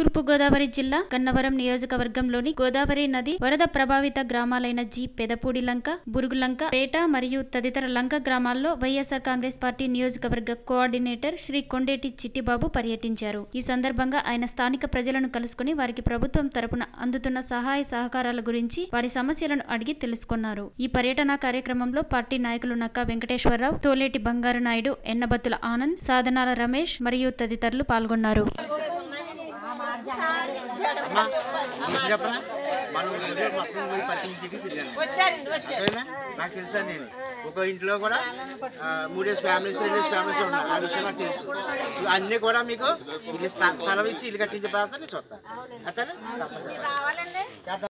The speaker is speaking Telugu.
తూర్పు గోదావరి జిల్లా గన్నవరం నియోజకవర్గంలోని గోదావరి నది వరద ప్రభావిత గ్రామాలైన జి పెదపూడి లంక బురుగులంక పేట మరియు తదితర లంక గ్రామాల్లో వైఎస్ఆర్ కాంగ్రెస్ పార్టీ నియోజకవర్గ కోఆర్డినేటర్ శ్రీ కొండేటి చిట్టిబాబు పర్యటించారు ఈ సందర్భంగా ఆయన స్థానిక ప్రజలను కలుసుకుని వారికి ప్రభుత్వం తరపున అందుతున్న సహాయ సహకారాల గురించి వారి సమస్యలను అడిగి తెలుసుకున్నారు ఈ పర్యటన కార్యక్రమంలో పార్టీ నాయకులు నక్కా వెంకటేశ్వరరావు తోలేటి బంగారు నాయుడు ఎన్నబత్తుల ఆనంద్ సాధనాల రమేష్ మరియు తదితరులు పాల్గొన్నారు అమ్మా నీకు చెప్పనా మనం ఊళ్ళో మొత్తం పోయి ప్రతి ఇంటికి తిరిగాను అర్థమైందా? నాకు తెలుసా నేను ఒక ఇంట్లో కూడా ఆ, మూడేసి ఫ్యామిలీస్ రెండేసి ఫ్యామిలీస్ ఉన్నాయి ఆ విషయం నాకు తెలుసు ఇవి అన్నీ కూడా మీకు ఇది స్థ- స్థలం ఇచ్చి ఇల్లు కట్టించే బాధ్యత నేను చూస్తాను అతను తప్పదు